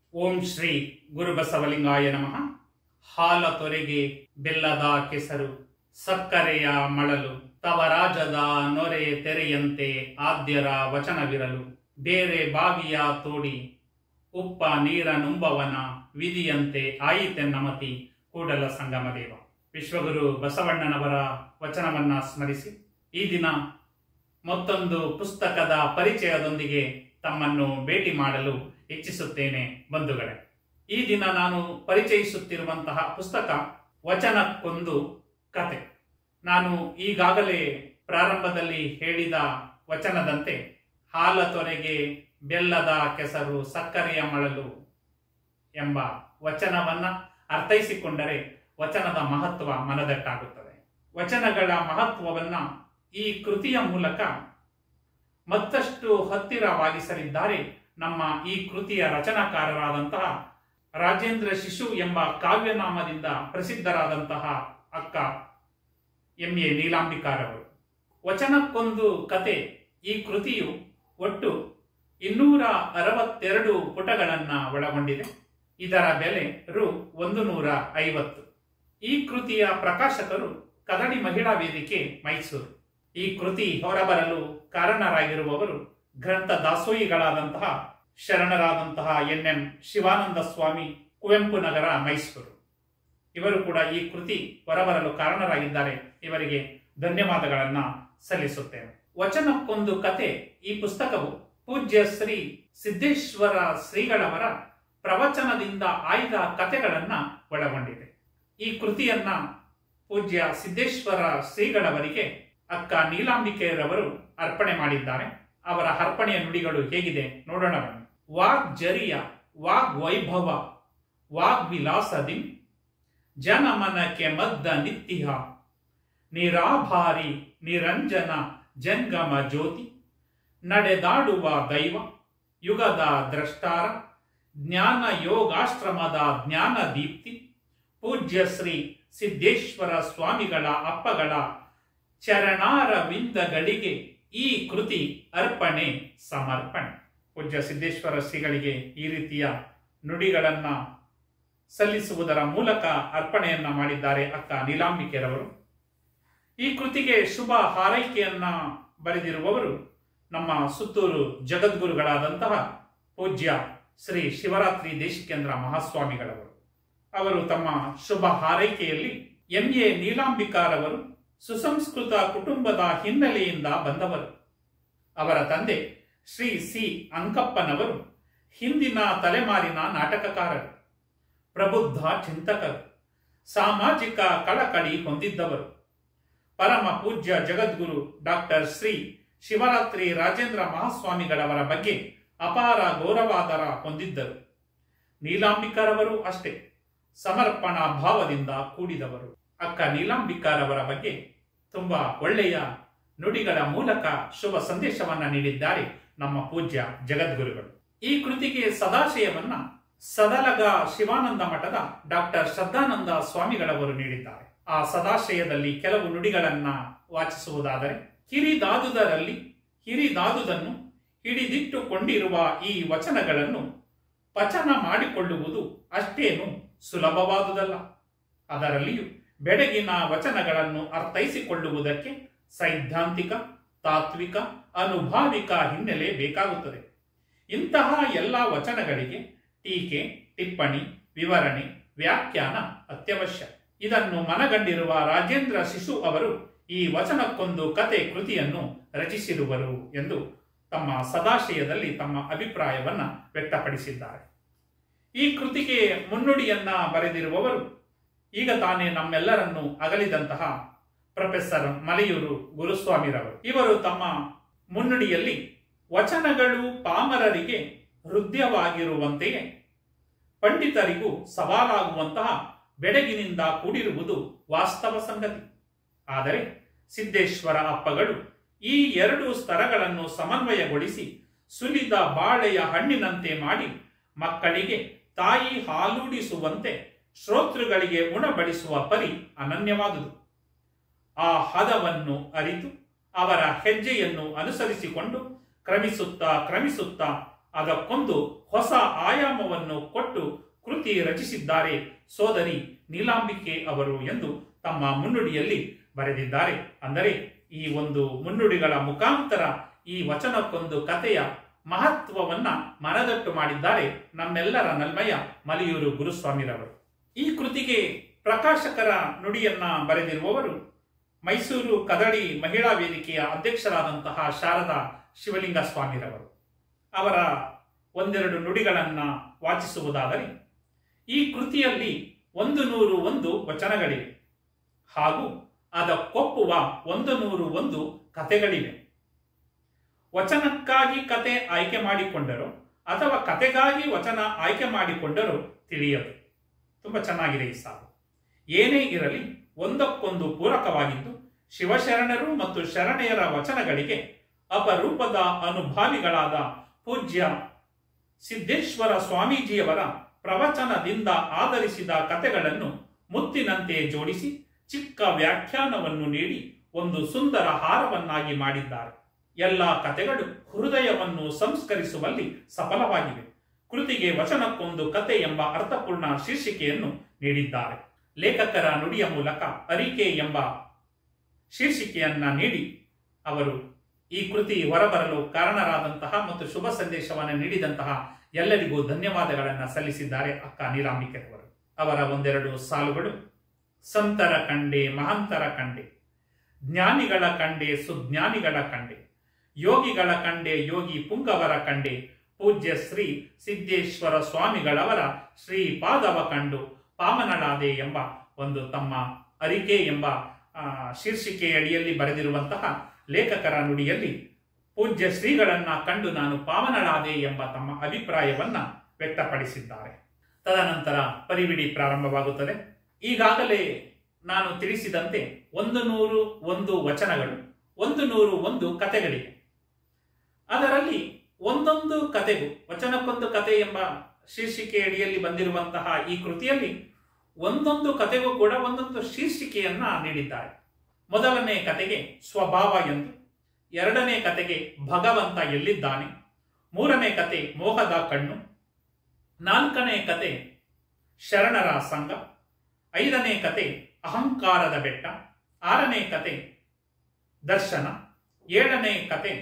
ಓಂ ಶ್ರೀ ಗುರುಬಸವಲಿಂಗಾಯ ನಮಃ ಹಾಲ ತೊರೆಗೆ ಬೆಲ್ಲದ ಕೆಸರು ಸಕ್ಕರೆಯ ಮಳಲು ತವರಾಜದ ನೊರೆ ತೆರೆಯಂತೆ ಆದ್ಯರ ವಚನವಿರಲು ಬೇರೆ ಬಾವಿಯ ತೋಡಿ ಉಪ್ಪ ನೀರ ನುಂಬವನ ವಿಧಿಯಂತೆ ಆಯಿತೆನ್ನಮತಿ ಕೂಡಲ ಸಂಗಮದೇವ ವಿಶ್ವಗುರು ಬಸವಣ್ಣನವರ ವಚನವನ್ನ ಸ್ಮರಿಸಿ ಈ ದಿನ ಮತ್ತೊಂದು ಪುಸ್ತಕದ ಪರಿಚಯದೊಂದಿಗೆ ತಮ್ಮನ್ನು ಭೇಟಿ ಮಾಡಲು ಇಚ್ಛಿಸುತ್ತೇನೆ ಬಂಧುಗಳೇ ಈ ದಿನ ನಾನು ಪರಿಚಯಿಸುತ್ತಿರುವಂತಹ ಪುಸ್ತಕ ವಚನಕ್ಕೊಂದು ಕತೆ ನಾನು ಈಗಾಗಲೇ ಪ್ರಾರಂಭದಲ್ಲಿ ಹೇಳಿದ ವಚನದಂತೆ ಹಾಲ ತೊರೆಗೆ ಬೆಲ್ಲದ ಕೆಸರು ಸಕ್ಕರೆಯ ಮಳಲು ಎಂಬ ವಚನವನ್ನ ಅರ್ಥೈಸಿಕೊಂಡರೆ ವಚನದ ಮಹತ್ವ ಮನದಟ್ಟಾಗುತ್ತದೆ ವಚನಗಳ ಮಹತ್ವವನ್ನ ಈ ಕೃತಿಯ ಮೂಲಕ ಮತ್ತಷ್ಟು ಹತ್ತಿರವಾಗಿಸಲಿದ್ದಾರೆ ನಮ್ಮ ಈ ಕೃತಿಯ ರಚನಾಕಾರರಾದಂತಹ ರಾಜೇಂದ್ರ ಶಿಶು ಎಂಬ ಕಾವ್ಯನಾಮದಿಂದ ಪ್ರಸಿದ್ಧರಾದಂತಹ ಅಕ್ಕ ಎಂ ಎ ನೀಲಾಂಬಿಕಾರವರು ವಚನಕ್ಕೊಂದು ಕತೆ ಈ ಕೃತಿಯು ಒಟ್ಟು ಇನ್ನೂರ ಅರವತ್ತೆರಡು ಪುಟಗಳನ್ನ ಒಳಗೊಂಡಿದೆ ಇದರ ಬೆಲೆ ರು ಒಂದು ನೂರ ಐವತ್ತು ಈ ಕೃತಿಯ ಪ್ರಕಾಶಕರು ಕದಡಿ ಮಹಿಳಾ ವೇದಿಕೆ ಮೈಸೂರು ಈ ಕೃತಿ ಹೊರಬರಲು ಕಾರಣರಾಗಿರುವವರು ಗ್ರಂಥ ದಾಸೋಹಿಗಳಾದಂತಹ ಶರಣರಾದಂತಹ ಎನ್ ಎಂ ಶಿವಾನಂದ ಸ್ವಾಮಿ ಕುವೆಂಪು ನಗರ ಮೈಸೂರು ಇವರು ಕೂಡ ಈ ಕೃತಿ ಹೊರಬರಲು ಕಾರಣರಾಗಿದ್ದಾರೆ ಇವರಿಗೆ ಧನ್ಯವಾದಗಳನ್ನ ಸಲ್ಲಿಸುತ್ತೇನೆ ವಚನಕ್ಕೊಂದು ಕತೆ ಈ ಪುಸ್ತಕವು ಪೂಜ್ಯ ಶ್ರೀ ಸಿದ್ದೇಶ್ವರ ಶ್ರೀಗಳವರ ಪ್ರವಚನದಿಂದ ಆಯ್ದ ಕತೆಗಳನ್ನ ಒಳಗೊಂಡಿದೆ ಈ ಕೃತಿಯನ್ನ ಪೂಜ್ಯ ಸಿದ್ದೇಶ್ವರ ಶ್ರೀಗಳವರಿಗೆ ಅಕ್ಕ ನೀಲಾಂಬಿಕೆಯರವರು ಅರ್ಪಣೆ ಮಾಡಿದ್ದಾರೆ ಅವರ ಅರ್ಪಣೆಯ ನುಡಿಗಳು ಹೇಗಿದೆ ನೋಡೋಣ ಬನ್ನಿ ವಾಗ್ ಜರಿಯ ವಾಗ್ ವೈಭವ ವಾಗ್ ವಿಲಾಸದಿ ಜನಮನಕ್ಕೆ ಮದ್ದ ನಿತ್ಯ ನಿರಾಭಾರಿ ನಿರಂಜನ ಜಂಗಮ ಜ್ಯೋತಿ ನಡೆದಾಡುವ ದೈವ ಯುಗದ ದ್ರಷ್ಟಾರ ಜ್ಞಾನ ಯೋಗಾಶ್ರಮದ ಜ್ಞಾನ ದೀಪ್ತಿ ಪೂಜ್ಯ ಶ್ರೀ ಸಿದ್ದೇಶ್ವರ ಸ್ವಾಮಿಗಳ ಅಪ್ಪಗಳ ಚರಣಾರವಿಂದಗಳಿಗೆ ಈ ಕೃತಿ ಅರ್ಪಣೆ ಸಮರ್ಪಣೆ ಪೂಜ್ಯ ಸಿದ್ದೇಶ್ವರ ಶ್ರೀಗಳಿಗೆ ಈ ರೀತಿಯ ನುಡಿಗಳನ್ನ ಸಲ್ಲಿಸುವುದರ ಮೂಲಕ ಅರ್ಪಣೆಯನ್ನ ಮಾಡಿದ್ದಾರೆ ಅಕ್ಕ ನೀಲಾಂಬಿಕೆರವರು ಈ ಕೃತಿಗೆ ಶುಭ ಹಾರೈಕೆಯನ್ನ ಬರೆದಿರುವವರು ನಮ್ಮ ಸುತ್ತೂರು ಜಗದ್ಗುರುಗಳಾದಂತಹ ಪೂಜ್ಯ ಶ್ರೀ ಶಿವರಾತ್ರಿ ದೇಶಿಕೇಂದ್ರ ಮಹಾಸ್ವಾಮಿಗಳವರು ಅವರು ತಮ್ಮ ಶುಭ ಹಾರೈಕೆಯಲ್ಲಿ ಎಂ ಎ ನೀಲಾಂಬಿಕಾರವರು ಸುಸಂಸ್ಕೃತ ಕುಟುಂಬದ ಹಿನ್ನೆಲೆಯಿಂದ ಬಂದವರು ಅವರ ತಂದೆ ಶ್ರೀ ಸಿ ಅಂಕಪ್ಪನವರು ಹಿಂದಿನ ತಲೆಮಾರಿನ ನಾಟಕಕಾರರು ಪ್ರಬುದ್ಧ ಚಿಂತಕರು ಸಾಮಾಜಿಕ ಕಳಕಳಿ ಹೊಂದಿದ್ದವರು ಪರಮ ಪೂಜ್ಯ ಜಗದ್ಗುರು ಡಾಕ್ಟರ್ ಶ್ರೀ ಶಿವರಾತ್ರಿ ರಾಜೇಂದ್ರ ಮಹಾಸ್ವಾಮಿಗಳವರ ಬಗ್ಗೆ ಅಪಾರ ಗೌರವಾದರ ಹೊಂದಿದ್ದರು ನೀಲಾಂಬಿಕರವರು ಅಷ್ಟೇ ಸಮರ್ಪಣಾ ಭಾವದಿಂದ ಕೂಡಿದವರು ಅಕ್ಕ ನೀಲಾಂಬಿಕಾರವರ ಬಗ್ಗೆ ತುಂಬಾ ಒಳ್ಳೆಯ ನುಡಿಗಳ ಮೂಲಕ ಶುಭ ಸಂದೇಶವನ್ನ ನೀಡಿದ್ದಾರೆ ನಮ್ಮ ಪೂಜ್ಯ ಜಗದ್ಗುರುಗಳು ಈ ಕೃತಿಗೆ ಸದಾಶಯವನ್ನ ಸದಲಗ ಶಿವಾನಂದ ಮಠದ ಡಾಕ್ಟರ್ ಶ್ರದ್ಧಾನಂದ ಸ್ವಾಮಿಗಳವರು ನೀಡಿದ್ದಾರೆ ಆ ಸದಾಶಯದಲ್ಲಿ ಕೆಲವು ನುಡಿಗಳನ್ನ ವಾಚಿಸುವುದಾದರೆ ಹಿರಿದಾದುದರಲ್ಲಿ ಹಿರಿದಾದುದನ್ನು ಹಿಡಿದಿಟ್ಟುಕೊಂಡಿರುವ ಈ ವಚನಗಳನ್ನು ಪಚನ ಮಾಡಿಕೊಳ್ಳುವುದು ಅಷ್ಟೇನು ಸುಲಭವಾದುದಲ್ಲ ಅದರಲ್ಲಿಯೂ ಬೆಡಗಿನ ವಚನಗಳನ್ನು ಅರ್ಥೈಸಿಕೊಳ್ಳುವುದಕ್ಕೆ ಸೈದ್ಧಾಂತಿಕ ತಾತ್ವಿಕ ಅನುಭಾವಿಕ ಹಿನ್ನೆಲೆ ಬೇಕಾಗುತ್ತದೆ ಇಂತಹ ಎಲ್ಲ ವಚನಗಳಿಗೆ ಟೀಕೆ ಟಿಪ್ಪಣಿ ವಿವರಣೆ ವ್ಯಾಖ್ಯಾನ ಅತ್ಯವಶ್ಯ ಇದನ್ನು ಮನಗಂಡಿರುವ ರಾಜೇಂದ್ರ ಶಿಶು ಅವರು ಈ ವಚನಕ್ಕೊಂದು ಕತೆ ಕೃತಿಯನ್ನು ರಚಿಸಿರುವರು ಎಂದು ತಮ್ಮ ಸದಾಶಯದಲ್ಲಿ ತಮ್ಮ ಅಭಿಪ್ರಾಯವನ್ನ ವ್ಯಕ್ತಪಡಿಸಿದ್ದಾರೆ ಈ ಕೃತಿಗೆ ಮುನ್ನುಡಿಯನ್ನ ಬರೆದಿರುವವರು ಈಗ ತಾನೇ ನಮ್ಮೆಲ್ಲರನ್ನು ಅಗಲಿದಂತಹ ಪ್ರೊಫೆಸರ್ ಮಲೆಯೂರು ಗುರುಸ್ವಾಮಿರವರು ಇವರು ತಮ್ಮ ಮುನ್ನುಡಿಯಲ್ಲಿ ವಚನಗಳು ಪಾಮರರಿಗೆ ಹೃದಯವಾಗಿರುವಂತೆಯೇ ಪಂಡಿತರಿಗೂ ಸವಾಲಾಗುವಂತಹ ಬೆಡಗಿನಿಂದ ಕೂಡಿರುವುದು ವಾಸ್ತವ ಸಂಗತಿ ಆದರೆ ಸಿದ್ದೇಶ್ವರ ಅಪ್ಪಗಳು ಈ ಎರಡು ಸ್ತರಗಳನ್ನು ಸಮನ್ವಯಗೊಳಿಸಿ ಸುಲಿದ ಬಾಳೆಯ ಹಣ್ಣಿನಂತೆ ಮಾಡಿ ಮಕ್ಕಳಿಗೆ ತಾಯಿ ಹಾಲೂಡಿಸುವಂತೆ ಶ್ರೋತೃಗಳಿಗೆ ಉಣಬಡಿಸುವ ಪರಿ ಅನನ್ಯವಾದುದು ಆ ಹದವನ್ನು ಅರಿತು ಅವರ ಹೆಜ್ಜೆಯನ್ನು ಅನುಸರಿಸಿಕೊಂಡು ಕ್ರಮಿಸುತ್ತಾ ಕ್ರಮಿಸುತ್ತಾ ಅದಕ್ಕೊಂದು ಹೊಸ ಆಯಾಮವನ್ನು ಕೊಟ್ಟು ಕೃತಿ ರಚಿಸಿದ್ದಾರೆ ಸೋದರಿ ನೀಲಾಂಬಿಕೆ ಅವರು ಎಂದು ತಮ್ಮ ಮುನ್ನುಡಿಯಲ್ಲಿ ಬರೆದಿದ್ದಾರೆ ಅಂದರೆ ಈ ಒಂದು ಮುನ್ನುಡಿಗಳ ಮುಖಾಂತರ ಈ ವಚನಕ್ಕೊಂದು ಕಥೆಯ ಮಹತ್ವವನ್ನ ಮನದಟ್ಟು ಮಾಡಿದ್ದಾರೆ ನಮ್ಮೆಲ್ಲರ ನಲ್ಮಯ ಮಲಿಯೂರು ಗುರುಸ್ವಾಮಿರವರು ಈ ಕೃತಿಗೆ ಪ್ರಕಾಶಕರ ನುಡಿಯನ್ನ ಬರೆದಿರುವವರು ಮೈಸೂರು ಕದಳಿ ಮಹಿಳಾ ವೇದಿಕೆಯ ಅಧ್ಯಕ್ಷರಾದಂತಹ ಶಾರದಾ ಶಿವಲಿಂಗ ಸ್ವಾಮಿರವರು ಅವರ ಒಂದೆರಡು ನುಡಿಗಳನ್ನ ವಾಚಿಸುವುದಾದರೆ ಈ ಕೃತಿಯಲ್ಲಿ ಒಂದು ನೂರು ಒಂದು ವಚನಗಳಿವೆ ಹಾಗೂ ಅದಕ್ಕೊಪ್ಪುವ ಒಂದು ನೂರು ಒಂದು ಕಥೆಗಳಿವೆ ವಚನಕ್ಕಾಗಿ ಕತೆ ಆಯ್ಕೆ ಮಾಡಿಕೊಂಡರು ಅಥವಾ ಕತೆಗಾಗಿ ವಚನ ಆಯ್ಕೆ ಮಾಡಿಕೊಂಡರು ತಿಳಿಯದು ತುಂಬಾ ಚೆನ್ನಾಗಿದೆ ಈ ಸಾಲು ಏನೇ ಇರಲಿ ಒಂದಕ್ಕೊಂದು ಪೂರಕವಾಗಿದ್ದು ಶಿವಶರಣರು ಮತ್ತು ಶರಣೆಯರ ವಚನಗಳಿಗೆ ಅಪರೂಪದ ಅನುಭಾವಿಗಳಾದ ಪೂಜ್ಯ ಸಿದ್ದೇಶ್ವರ ಸ್ವಾಮೀಜಿಯವರ ಪ್ರವಚನದಿಂದ ಆಧರಿಸಿದ ಕತೆಗಳನ್ನು ಮುತ್ತಿನಂತೆ ಜೋಡಿಸಿ ಚಿಕ್ಕ ವ್ಯಾಖ್ಯಾನವನ್ನು ನೀಡಿ ಒಂದು ಸುಂದರ ಹಾರವನ್ನಾಗಿ ಮಾಡಿದ್ದಾರೆ ಎಲ್ಲ ಕತೆಗಳು ಹೃದಯವನ್ನು ಸಂಸ್ಕರಿಸುವಲ್ಲಿ ಸಫಲವಾಗಿವೆ ಕೃತಿಗೆ ವಚನಕ್ಕೊಂದು ಕತೆ ಎಂಬ ಅರ್ಥಪೂರ್ಣ ಶೀರ್ಷಿಕೆಯನ್ನು ನೀಡಿದ್ದಾರೆ ಲೇಖಕರ ನುಡಿಯ ಮೂಲಕ ಅರಿಕೆ ಎಂಬ ಶೀರ್ಷಿಕೆಯನ್ನ ನೀಡಿ ಅವರು ಈ ಕೃತಿ ಹೊರಬರಲು ಕಾರಣರಾದಂತಹ ಮತ್ತು ಶುಭ ಸಂದೇಶವನ್ನು ನೀಡಿದಂತಹ ಎಲ್ಲರಿಗೂ ಧನ್ಯವಾದಗಳನ್ನು ಸಲ್ಲಿಸಿದ್ದಾರೆ ಅಕ್ಕ ನೀಲಾಂಬಿಕೆರವರು ಅವರ ಒಂದೆರಡು ಸಾಲುಗಳು ಸಂತರ ಕಂಡೆ ಮಹಂತರ ಕಂಡೆ ಜ್ಞಾನಿಗಳ ಕಂಡೆ ಸುಜ್ಞಾನಿಗಳ ಕಂಡೆ ಯೋಗಿಗಳ ಕಂಡೆ ಯೋಗಿ ಪುಂಗವರ ಕಂಡೆ ಪೂಜ್ಯ ಶ್ರೀ ಸಿದ್ದೇಶ್ವರ ಸ್ವಾಮಿಗಳವರ ಶ್ರೀ ಪಾದವ ಕಂಡು ಪಾಮನಳಾದೆ ಎಂಬ ಒಂದು ತಮ್ಮ ಅರಿಕೆ ಎಂಬ ಆ, ಶೀರ್ಷಿಕೆಯಡಿಯಲ್ಲಿ ಬರೆದಿರುವಂತಹ ಲೇಖಕರ ನುಡಿಯಲ್ಲಿ ಪೂಜ್ಯ ಶ್ರೀಗಳನ್ನ ಕಂಡು ನಾನು ಪಾವನಳಾದೆ ಎಂಬ ತಮ್ಮ ಅಭಿಪ್ರಾಯವನ್ನ ವ್ಯಕ್ತಪಡಿಸಿದ್ದಾರೆ ತದನಂತರ ಪರಿವಿಡಿ ಪ್ರಾರಂಭವಾಗುತ್ತದೆ ಈಗಾಗಲೇ ನಾನು ತಿಳಿಸಿದಂತೆ ಒಂದು ನೂರು ಒಂದು ವಚನಗಳು ಒಂದು ನೂರು ಒಂದು ಕತೆಗಳಿವೆ ಅದರಲ್ಲಿ ಒಂದೊಂದು ಕತೆಗೂ ವಚನಕ್ಕೊಂದು ಕತೆ ಎಂಬ ಶೀರ್ಷಿಕೆಯಡಿಯಲ್ಲಿ ಬಂದಿರುವಂತಹ ಈ ಕೃತಿಯಲ್ಲಿ ಒಂದೊಂದು ಕತೆಗೂ ಕೂಡ ಒಂದೊಂದು ಶೀರ್ಷಿಕೆಯನ್ನ ನೀಡಿದ್ದಾರೆ ಮೊದಲನೇ ಕತೆಗೆ ಸ್ವಭಾವ ಎಂದು ಎರಡನೇ ಕತೆಗೆ ಭಗವಂತ ಎಲ್ಲಿದ್ದಾನೆ ಮೂರನೇ ಕತೆ ಮೋಹದ ಕಣ್ಣು ನಾಲ್ಕನೇ ಕತೆ ಶರಣರ ಸಂಘ ಐದನೇ ಕತೆ ಅಹಂಕಾರದ ಬೆಟ್ಟ ಆರನೇ ಕತೆ ದರ್ಶನ ಏಳನೇ ಕತೆ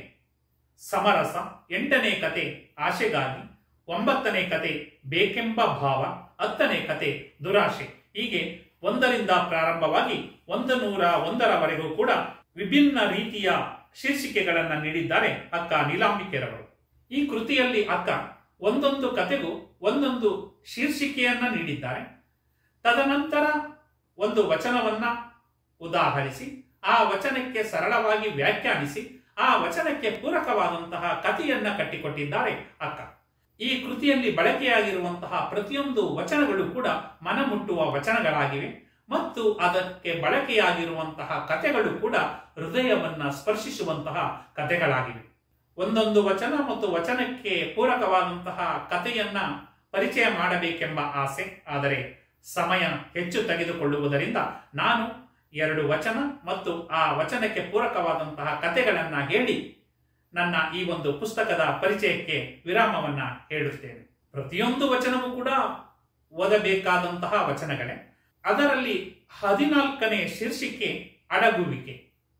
ಸಮರಸ ಎಂಟನೇ ಕತೆ ಆಶೆಗಾಗಿ ಒಂಬತ್ತನೇ ಕತೆ ಬೇಕೆಂಬ ಭಾವ ಹತ್ತನೇ ಕತೆ ದುರಾಶೆ ಹೀಗೆ ಒಂದರಿಂದ ಪ್ರಾರಂಭವಾಗಿ ಒಂದು ನೂರ ಒಂದರವರೆಗೂ ಕೂಡ ವಿಭಿನ್ನ ರೀತಿಯ ಶೀರ್ಷಿಕೆಗಳನ್ನು ನೀಡಿದ್ದಾರೆ ಅಕ್ಕ ನೀಲಾಂಬಿಕೆರವರು ಈ ಕೃತಿಯಲ್ಲಿ ಅಕ್ಕ ಒಂದೊಂದು ಕತೆಗೂ ಒಂದೊಂದು ಶೀರ್ಷಿಕೆಯನ್ನ ನೀಡಿದ್ದಾರೆ ತದನಂತರ ಒಂದು ವಚನವನ್ನ ಉದಾಹರಿಸಿ ಆ ವಚನಕ್ಕೆ ಸರಳವಾಗಿ ವ್ಯಾಖ್ಯಾನಿಸಿ ಆ ವಚನಕ್ಕೆ ಪೂರಕವಾದಂತಹ ಕಥೆಯನ್ನ ಕಟ್ಟಿಕೊಟ್ಟಿದ್ದಾರೆ ಅಕ್ಕ ಈ ಕೃತಿಯಲ್ಲಿ ಬಳಕೆಯಾಗಿರುವಂತಹ ಪ್ರತಿಯೊಂದು ವಚನಗಳು ಕೂಡ ಮನಮುಟ್ಟುವ ವಚನಗಳಾಗಿವೆ ಮತ್ತು ಅದಕ್ಕೆ ಬಳಕೆಯಾಗಿರುವಂತಹ ಕಥೆಗಳು ಕೂಡ ಹೃದಯವನ್ನ ಸ್ಪರ್ಶಿಸುವಂತಹ ಕಥೆಗಳಾಗಿವೆ ಒಂದೊಂದು ವಚನ ಮತ್ತು ವಚನಕ್ಕೆ ಪೂರಕವಾದಂತಹ ಕಥೆಯನ್ನ ಪರಿಚಯ ಮಾಡಬೇಕೆಂಬ ಆಸೆ ಆದರೆ ಸಮಯ ಹೆಚ್ಚು ತೆಗೆದುಕೊಳ್ಳುವುದರಿಂದ ನಾನು ಎರಡು ವಚನ ಮತ್ತು ಆ ವಚನಕ್ಕೆ ಪೂರಕವಾದಂತಹ ಕಥೆಗಳನ್ನ ಹೇಳಿ ನನ್ನ ಈ ಒಂದು ಪುಸ್ತಕದ ಪರಿಚಯಕ್ಕೆ ವಿರಾಮವನ್ನ ಹೇಳುತ್ತೇನೆ ಪ್ರತಿಯೊಂದು ವಚನವೂ ಕೂಡ ಓದಬೇಕಾದಂತಹ ವಚನಗಳೇ ಅದರಲ್ಲಿ ಹದಿನಾಲ್ಕನೇ ಶೀರ್ಷಿಕೆ ಅಡಗುವಿಕೆ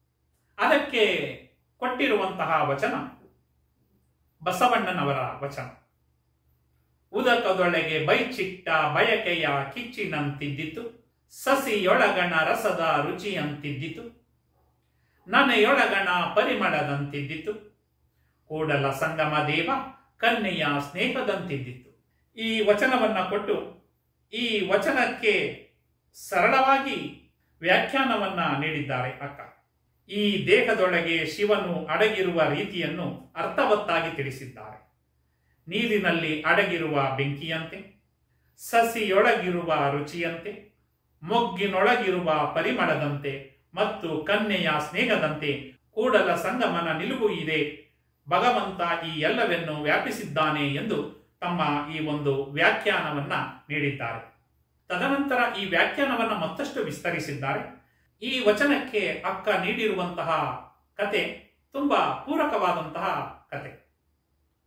ಅದಕ್ಕೆ ಕೊಟ್ಟಿರುವಂತಹ ವಚನ ಬಸವಣ್ಣನವರ ವಚನ ಉದಕದೊಳಗೆ ಬೈಚಿಟ್ಟ ಬಯಕೆಯ ಕಿಚ್ಚಿನಂತಿದ್ದಿತು ಸಸಿಯೊಳಗಣ ರಸದ ರುಚಿಯಂತಿದ್ದಿತು ನನಯೊಳಗಣ ಪರಿಮಳದಂತಿದ್ದಿತು ಕೂಡಲ ಸಂಗಮ ದೇವ ಕನ್ಯೆಯ ಸ್ನೇಹದಂತಿದ್ದಿತ್ತು ಈ ವಚನವನ್ನ ಕೊಟ್ಟು ಈ ವಚನಕ್ಕೆ ಸರಳವಾಗಿ ವ್ಯಾಖ್ಯಾನವನ್ನ ನೀಡಿದ್ದಾರೆ ಅಕ್ಕ ಈ ದೇಹದೊಳಗೆ ಶಿವನು ಅಡಗಿರುವ ರೀತಿಯನ್ನು ಅರ್ಥವತ್ತಾಗಿ ತಿಳಿಸಿದ್ದಾರೆ ನೀರಿನಲ್ಲಿ ಅಡಗಿರುವ ಬೆಂಕಿಯಂತೆ ಸಸಿಯೊಳಗಿರುವ ರುಚಿಯಂತೆ ಮೊಗ್ಗಿನೊಳಗಿರುವ ಪರಿಮಳದಂತೆ ಮತ್ತು ಕನ್ಯೆಯ ಸ್ನೇಹದಂತೆ ಕೂಡಲ ಸಂಗಮನ ನಿಲುವು ಇದೆ ಭಗವಂತ ಈ ಎಲ್ಲವನ್ನು ವ್ಯಾಪಿಸಿದ್ದಾನೆ ಎಂದು ತಮ್ಮ ಈ ಒಂದು ವ್ಯಾಖ್ಯಾನವನ್ನ ನೀಡಿದ್ದಾರೆ ತದನಂತರ ಈ ವ್ಯಾಖ್ಯಾನವನ್ನ ಮತ್ತಷ್ಟು ವಿಸ್ತರಿಸಿದ್ದಾರೆ ಈ ವಚನಕ್ಕೆ ಅಕ್ಕ ನೀಡಿರುವಂತಹ ಕತೆ ತುಂಬಾ ಪೂರಕವಾದಂತಹ ಕತೆ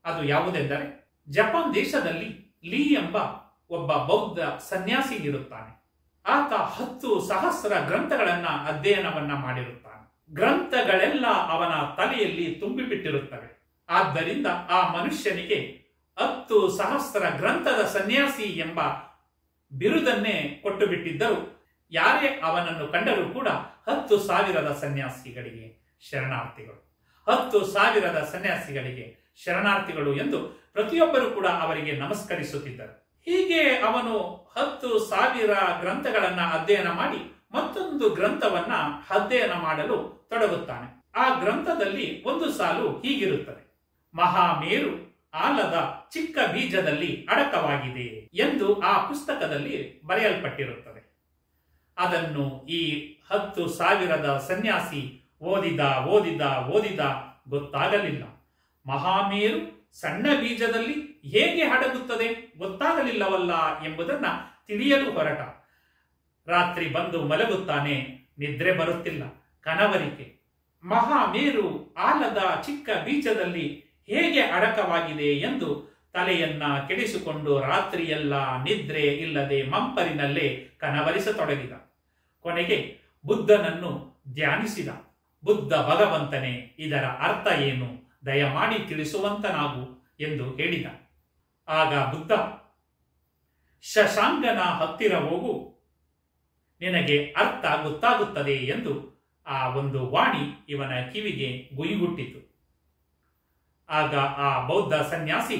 ಅದು ಯಾವುದೆಂದರೆ ಜಪಾನ್ ದೇಶದಲ್ಲಿ ಲೀ ಎಂಬ ಒಬ್ಬ ಬೌದ್ಧ ಸನ್ಯಾಸಿ ಇರುತ್ತಾನೆ ಆತ ಹತ್ತು ಸಹಸ್ರ ಗ್ರಂಥಗಳನ್ನ ಅಧ್ಯಯನವನ್ನ ಮಾಡಿರುತ್ತಾನೆ ಗ್ರಂಥಗಳೆಲ್ಲ ಅವನ ತಲೆಯಲ್ಲಿ ತುಂಬಿಬಿಟ್ಟಿರುತ್ತವೆ ಆದ್ದರಿಂದ ಆ ಮನುಷ್ಯನಿಗೆ ಹತ್ತು ಸಹಸ್ರ ಗ್ರಂಥದ ಸನ್ಯಾಸಿ ಎಂಬ ಬಿರುದನ್ನೇ ಕೊಟ್ಟು ಬಿಟ್ಟಿದ್ದರು ಯಾರೇ ಅವನನ್ನು ಕಂಡರೂ ಕೂಡ ಹತ್ತು ಸಾವಿರದ ಸನ್ಯಾಸಿಗಳಿಗೆ ಶರಣಾರ್ಥಿಗಳು ಹತ್ತು ಸಾವಿರದ ಸನ್ಯಾಸಿಗಳಿಗೆ ಶರಣಾರ್ಥಿಗಳು ಎಂದು ಪ್ರತಿಯೊಬ್ಬರು ಕೂಡ ಅವರಿಗೆ ನಮಸ್ಕರಿಸುತ್ತಿದ್ದರು ಹೀಗೆ ಅವನು ಹತ್ತು ಸಾವಿರ ಗ್ರಂಥಗಳನ್ನ ಅಧ್ಯಯನ ಮಾಡಿ ಮತ್ತೊಂದು ಗ್ರಂಥವನ್ನ ಅಧ್ಯಯನ ಮಾಡಲು ತೊಡಗುತ್ತಾನೆ ಆ ಗ್ರಂಥದಲ್ಲಿ ಒಂದು ಸಾಲು ಹೀಗಿರುತ್ತದೆ ಮಹಾಮೇರು ಆಲದ ಚಿಕ್ಕ ಬೀಜದಲ್ಲಿ ಅಡಕವಾಗಿದೆ ಎಂದು ಆ ಪುಸ್ತಕದಲ್ಲಿ ಬರೆಯಲ್ಪಟ್ಟಿರುತ್ತದೆ ಅದನ್ನು ಈ ಹತ್ತು ಸಾವಿರದ ಸನ್ಯಾಸಿ ಓದಿದ ಓದಿದ ಓದಿದ ಗೊತ್ತಾಗಲಿಲ್ಲ ಮಹಾಮೇರು ಸಣ್ಣ ಬೀಜದಲ್ಲಿ ಹೇಗೆ ಹಡಗುತ್ತದೆ ಗೊತ್ತಾಗಲಿಲ್ಲವಲ್ಲ ಎಂಬುದನ್ನ ತಿಳಿಯಲು ಹೊರಟ ರಾತ್ರಿ ಬಂದು ಮಲಗುತ್ತಾನೆ ನಿದ್ರೆ ಬರುತ್ತಿಲ್ಲ ಕನವರಿಕೆ ಮಹಾಮೇರು ಆಲದ ಚಿಕ್ಕ ಬೀಜದಲ್ಲಿ ಹೇಗೆ ಅಡಕವಾಗಿದೆ ಎಂದು ತಲೆಯನ್ನ ಕೆಡಿಸಿಕೊಂಡು ರಾತ್ರಿಯೆಲ್ಲ ನಿದ್ರೆ ಇಲ್ಲದೆ ಮಂಪರಿನಲ್ಲೇ ಕನವರಿಸತೊಡಗಿದ ಕೊನೆಗೆ ಬುದ್ಧನನ್ನು ಧ್ಯಾನಿಸಿದ ಬುದ್ಧ ಭಗವಂತನೇ ಇದರ ಅರ್ಥ ಏನು ದಯಮಾಡಿ ತಿಳಿಸುವಂತನಾಗು ಎಂದು ಹೇಳಿದ ಆಗ ಬುದ್ಧ ಶಶಾಂಕನ ಹತ್ತಿರ ಹೋಗು ನಿನಗೆ ಅರ್ಥ ಗೊತ್ತಾಗುತ್ತದೆ ಎಂದು ಆ ಒಂದು ವಾಣಿ ಇವನ ಕಿವಿಗೆ ಗುಯಿಗುಟ್ಟಿತು ಆಗ ಆ ಬೌದ್ಧ ಸನ್ಯಾಸಿ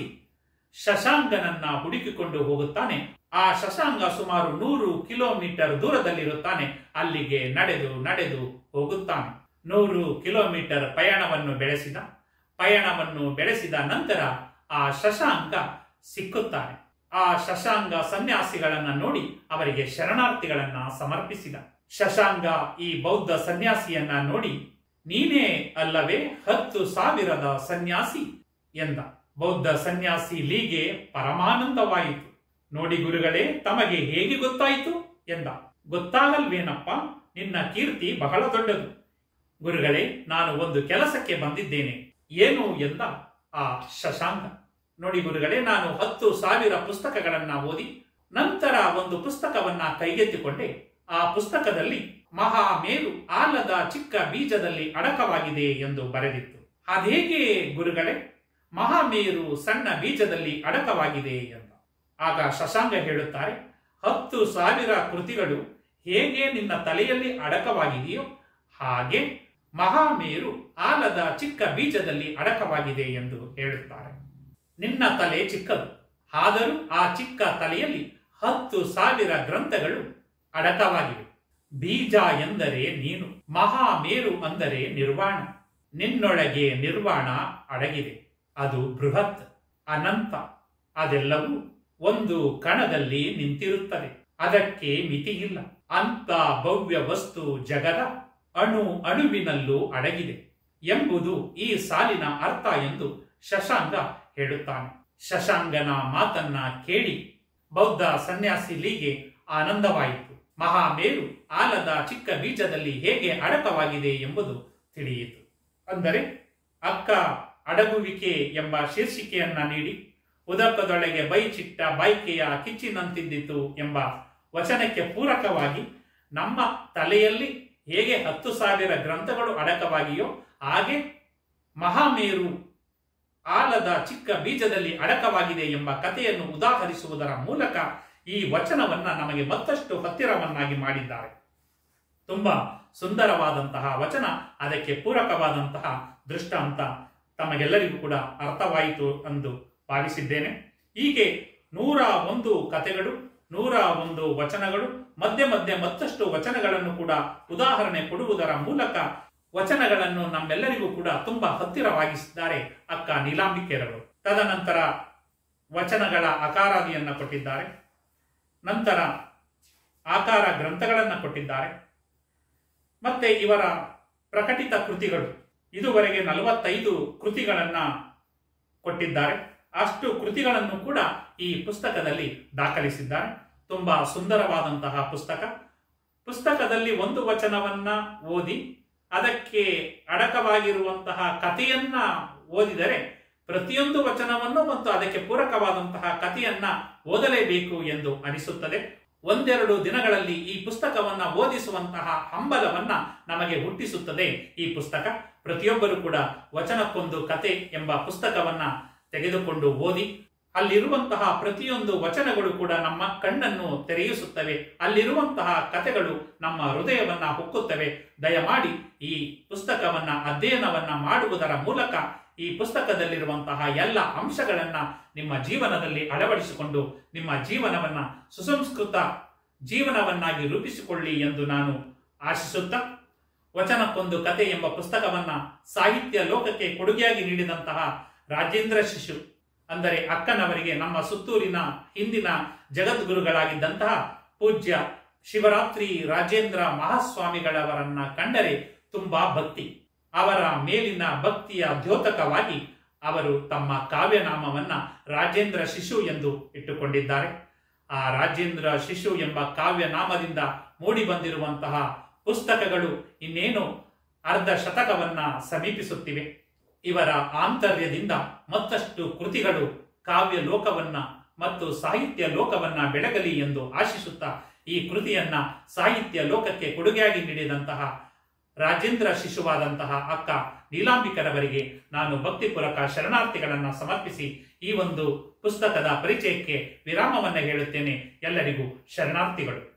ಶಶಾಂಕನನ್ನ ಹುಡುಕಿಕೊಂಡು ಹೋಗುತ್ತಾನೆ ಆ ಶಶಾಂಕ ಸುಮಾರು ನೂರು ಕಿಲೋಮೀಟರ್ ದೂರದಲ್ಲಿರುತ್ತಾನೆ ಅಲ್ಲಿಗೆ ನಡೆದು ನಡೆದು ಹೋಗುತ್ತಾನೆ ನೂರು ಕಿಲೋಮೀಟರ್ ಪಯಣವನ್ನು ಬೆಳೆಸಿದ ಪಯಣವನ್ನು ಬೆಳೆಸಿದ ನಂತರ ಆ ಶಶಾಂಕ ಸಿಕ್ಕುತ್ತಾನೆ ಆ ಶಶಾಂಕ ಸನ್ಯಾಸಿಗಳನ್ನ ನೋಡಿ ಅವರಿಗೆ ಶರಣಾರ್ಥಿಗಳನ್ನ ಸಮರ್ಪಿಸಿದ ಶಶಾಂಕ ಈ ಬೌದ್ಧ ಸನ್ಯಾಸಿಯನ್ನ ನೋಡಿ ನೀನೇ ಅಲ್ಲವೇ ಹತ್ತು ಸಾವಿರದ ಸನ್ಯಾಸಿ ಎಂದ ಬೌದ್ಧ ಸನ್ಯಾಸಿ ಲೀಗೆ ಪರಮಾನಂದವಾಯಿತು ನೋಡಿ ಗುರುಗಳೇ ತಮಗೆ ಹೇಗೆ ಗೊತ್ತಾಯಿತು ಎಂದ ಗೊತ್ತಾಗಲ್ವೇನಪ್ಪ ನಿನ್ನ ಕೀರ್ತಿ ಬಹಳ ದೊಡ್ಡದು ಗುರುಗಳೇ ನಾನು ಒಂದು ಕೆಲಸಕ್ಕೆ ಬಂದಿದ್ದೇನೆ ಏನು ಎಂದ ಆ ಶಶಾಂಕ ನೋಡಿ ಗುರುಗಳೇ ನಾನು ಹತ್ತು ಸಾವಿರ ಪುಸ್ತಕಗಳನ್ನ ಓದಿ ನಂತರ ಒಂದು ಪುಸ್ತಕವನ್ನ ಕೈಗೆತ್ತಿಕೊಂಡೆ ಆ ಪುಸ್ತಕದಲ್ಲಿ ಮಹಾಮೇರು ಆಲದ ಚಿಕ್ಕ ಬೀಜದಲ್ಲಿ ಅಡಕವಾಗಿದೆ ಎಂದು ಬರೆದಿತ್ತು ಅದೇಗೆ ಗುರುಗಳೇ ಮಹಾಮೇರು ಸಣ್ಣ ಬೀಜದಲ್ಲಿ ಅಡಕವಾಗಿದೆ ಎಂದ ಆಗ ಶಶಾಂಕ ಹೇಳುತ್ತಾರೆ ಹತ್ತು ಸಾವಿರ ಕೃತಿಗಳು ಹೇಗೆ ನಿನ್ನ ತಲೆಯಲ್ಲಿ ಅಡಕವಾಗಿದೆಯೋ ಹಾಗೆ ಮಹಾಮೇರು ಆಲದ ಚಿಕ್ಕ ಬೀಜದಲ್ಲಿ ಅಡಕವಾಗಿದೆ ಎಂದು ಹೇಳುತ್ತಾರೆ ನಿನ್ನ ತಲೆ ಚಿಕ್ಕದು ಆದರೂ ಆ ಚಿಕ್ಕ ತಲೆಯಲ್ಲಿ ಹತ್ತು ಸಾವಿರ ಗ್ರಂಥಗಳು ಅಡಕವಾಗಿವೆ ಬೀಜ ಎಂದರೆ ನೀನು ಮಹಾಮೇರು ಅಂದರೆ ನಿರ್ವಾಣ ನಿನ್ನೊಳಗೆ ನಿರ್ವಾಣ ಅಡಗಿದೆ ಅದು ಬೃಹತ್ ಅನಂತ ಅದೆಲ್ಲವೂ ಒಂದು ಕಣದಲ್ಲಿ ನಿಂತಿರುತ್ತದೆ ಅದಕ್ಕೆ ಮಿತಿಯಿಲ್ಲ ಅಂತ ಭವ್ಯ ವಸ್ತು ಜಗದ ಅಣು ಅಣುವಿನಲ್ಲೂ ಅಡಗಿದೆ ಎಂಬುದು ಈ ಸಾಲಿನ ಅರ್ಥ ಎಂದು ಶಶಾಂಕ ಹೇಳುತ್ತಾನೆ ಶಶಾಂಕನ ಮಾತನ್ನ ಕೇಳಿ ಬೌದ್ಧ ಸನ್ಯಾಸಿ ಲೀಗೆ ಆನಂದವಾಯಿತು ಮಹಾಮೇರು ಆಲದ ಚಿಕ್ಕ ಬೀಜದಲ್ಲಿ ಹೇಗೆ ಅಡಕವಾಗಿದೆ ಎಂಬುದು ತಿಳಿಯಿತು ಅಂದರೆ ಅಕ್ಕ ಅಡಗುವಿಕೆ ಎಂಬ ಶೀರ್ಷಿಕೆಯನ್ನ ನೀಡಿ ಉದಕದೊಳಗೆ ಬೈಚಿಟ್ಟ ಬೈಕೆಯ ಕಿಚ್ಚಿನಂತಿದ್ದಿತು ಎಂಬ ವಚನಕ್ಕೆ ಪೂರಕವಾಗಿ ನಮ್ಮ ತಲೆಯಲ್ಲಿ ಹೇಗೆ ಹತ್ತು ಸಾವಿರ ಗ್ರಂಥಗಳು ಅಡಕವಾಗಿಯೋ ಹಾಗೆ ಮಹಾಮೇರು ಆಲದ ಚಿಕ್ಕ ಬೀಜದಲ್ಲಿ ಅಡಕವಾಗಿದೆ ಎಂಬ ಕಥೆಯನ್ನು ಉದಾಹರಿಸುವುದರ ಮೂಲಕ ಈ ವಚನವನ್ನ ನಮಗೆ ಮತ್ತಷ್ಟು ಹತ್ತಿರವನ್ನಾಗಿ ಮಾಡಿದ್ದಾರೆ ತುಂಬಾ ಸುಂದರವಾದಂತಹ ವಚನ ಅದಕ್ಕೆ ಪೂರಕವಾದಂತಹ ದೃಷ್ಟಾಂತ ತಮಗೆಲ್ಲರಿಗೂ ಕೂಡ ಅರ್ಥವಾಯಿತು ಎಂದು ಭಾವಿಸಿದ್ದೇನೆ ಹೀಗೆ ನೂರ ಒಂದು ಕಥೆಗಳು ನೂರ ಒಂದು ವಚನಗಳು ಮಧ್ಯೆ ಮಧ್ಯೆ ಮತ್ತಷ್ಟು ವಚನಗಳನ್ನು ಕೂಡ ಉದಾಹರಣೆ ಕೊಡುವುದರ ಮೂಲಕ ವಚನಗಳನ್ನು ನಮ್ಮೆಲ್ಲರಿಗೂ ಕೂಡ ತುಂಬಾ ಹತ್ತಿರವಾಗಿಸಿದ್ದಾರೆ ಅಕ್ಕ ನೀಲಾಂಬಿಕೆರವರು ತದನಂತರ ವಚನಗಳ ಅಕಾರಾದಿಯನ್ನ ಕೊಟ್ಟಿದ್ದಾರೆ ನಂತರ ಆಕಾರ ಗ್ರಂಥಗಳನ್ನು ಕೊಟ್ಟಿದ್ದಾರೆ ಮತ್ತೆ ಇವರ ಪ್ರಕಟಿತ ಕೃತಿಗಳು ಇದುವರೆಗೆ ನಲವತ್ತೈದು ಕೃತಿಗಳನ್ನ ಕೊಟ್ಟಿದ್ದಾರೆ ಅಷ್ಟು ಕೃತಿಗಳನ್ನು ಕೂಡ ಈ ಪುಸ್ತಕದಲ್ಲಿ ದಾಖಲಿಸಿದ್ದಾರೆ ತುಂಬಾ ಸುಂದರವಾದಂತಹ ಪುಸ್ತಕ ಪುಸ್ತಕದಲ್ಲಿ ಒಂದು ವಚನವನ್ನ ಓದಿ ಅದಕ್ಕೆ ಅಡಕವಾಗಿರುವಂತಹ ಕಥೆಯನ್ನ ಓದಿದರೆ ಪ್ರತಿಯೊಂದು ವಚನವನ್ನು ಮತ್ತು ಅದಕ್ಕೆ ಪೂರಕವಾದಂತಹ ಕಥೆಯನ್ನ ಓದಲೇಬೇಕು ಎಂದು ಅನಿಸುತ್ತದೆ ಒಂದೆರಡು ದಿನಗಳಲ್ಲಿ ಈ ಪುಸ್ತಕವನ್ನ ಓದಿಸುವಂತಹ ಹಂಬಲವನ್ನ ನಮಗೆ ಹುಟ್ಟಿಸುತ್ತದೆ ಈ ಪುಸ್ತಕ ಪ್ರತಿಯೊಬ್ಬರು ಕೂಡ ವಚನಕ್ಕೊಂದು ಕತೆ ಎಂಬ ಪುಸ್ತಕವನ್ನ ತೆಗೆದುಕೊಂಡು ಓದಿ ಅಲ್ಲಿರುವಂತಹ ಪ್ರತಿಯೊಂದು ವಚನಗಳು ಕೂಡ ನಮ್ಮ ಕಣ್ಣನ್ನು ತೆರೆಯಿಸುತ್ತವೆ ಅಲ್ಲಿರುವಂತಹ ಕಥೆಗಳು ನಮ್ಮ ಹೃದಯವನ್ನ ಹೊಕ್ಕುತ್ತವೆ ದಯಮಾಡಿ ಈ ಪುಸ್ತಕವನ್ನ ಅಧ್ಯಯನವನ್ನ ಮಾಡುವುದರ ಮೂಲಕ ಈ ಪುಸ್ತಕದಲ್ಲಿರುವಂತಹ ಎಲ್ಲ ಅಂಶಗಳನ್ನ ನಿಮ್ಮ ಜೀವನದಲ್ಲಿ ಅಳವಡಿಸಿಕೊಂಡು ನಿಮ್ಮ ಜೀವನವನ್ನ ಸುಸಂಸ್ಕೃತ ಜೀವನವನ್ನಾಗಿ ರೂಪಿಸಿಕೊಳ್ಳಿ ಎಂದು ನಾನು ಆಶಿಸುತ್ತಾ ವಚನಕ್ಕೊಂದು ಕತೆ ಎಂಬ ಪುಸ್ತಕವನ್ನ ಸಾಹಿತ್ಯ ಲೋಕಕ್ಕೆ ಕೊಡುಗೆಯಾಗಿ ನೀಡಿದಂತಹ ರಾಜೇಂದ್ರ ಶಿಶು ಅಂದರೆ ಅಕ್ಕನವರಿಗೆ ನಮ್ಮ ಸುತ್ತೂರಿನ ಹಿಂದಿನ ಜಗದ್ಗುರುಗಳಾಗಿದ್ದಂತಹ ಪೂಜ್ಯ ಶಿವರಾತ್ರಿ ರಾಜೇಂದ್ರ ಮಹಾಸ್ವಾಮಿಗಳವರನ್ನ ಕಂಡರೆ ತುಂಬಾ ಭಕ್ತಿ ಅವರ ಮೇಲಿನ ಭಕ್ತಿಯ ದ್ಯೋತಕವಾಗಿ ಅವರು ತಮ್ಮ ಕಾವ್ಯನಾಮವನ್ನ ರಾಜೇಂದ್ರ ಶಿಶು ಎಂದು ಇಟ್ಟುಕೊಂಡಿದ್ದಾರೆ ಆ ರಾಜೇಂದ್ರ ಶಿಶು ಎಂಬ ಕಾವ್ಯನಾಮದಿಂದ ಮೂಡಿ ಬಂದಿರುವಂತಹ ಪುಸ್ತಕಗಳು ಇನ್ನೇನು ಅರ್ಧ ಶತಕವನ್ನ ಸಮೀಪಿಸುತ್ತಿವೆ ಇವರ ಆಂತರ್ಯದಿಂದ ಮತ್ತಷ್ಟು ಕೃತಿಗಳು ಕಾವ್ಯ ಲೋಕವನ್ನ ಮತ್ತು ಸಾಹಿತ್ಯ ಲೋಕವನ್ನ ಬೆಳಗಲಿ ಎಂದು ಆಶಿಸುತ್ತಾ ಈ ಕೃತಿಯನ್ನ ಸಾಹಿತ್ಯ ಲೋಕಕ್ಕೆ ಕೊಡುಗೆಯಾಗಿ ನೀಡಿದಂತಹ ರಾಜೇಂದ್ರ ಶಿಶುವಾದಂತಹ ಅಕ್ಕ ನೀಲಾಂಬಿಕರವರಿಗೆ ನಾನು ಭಕ್ತಿಪೂರ್ವಕ ಶರಣಾರ್ಥಿಗಳನ್ನು ಸಮರ್ಪಿಸಿ ಈ ಒಂದು ಪುಸ್ತಕದ ಪರಿಚಯಕ್ಕೆ ವಿರಾಮವನ್ನು ಹೇಳುತ್ತೇನೆ ಎಲ್ಲರಿಗೂ ಶರಣಾರ್ಥಿಗಳು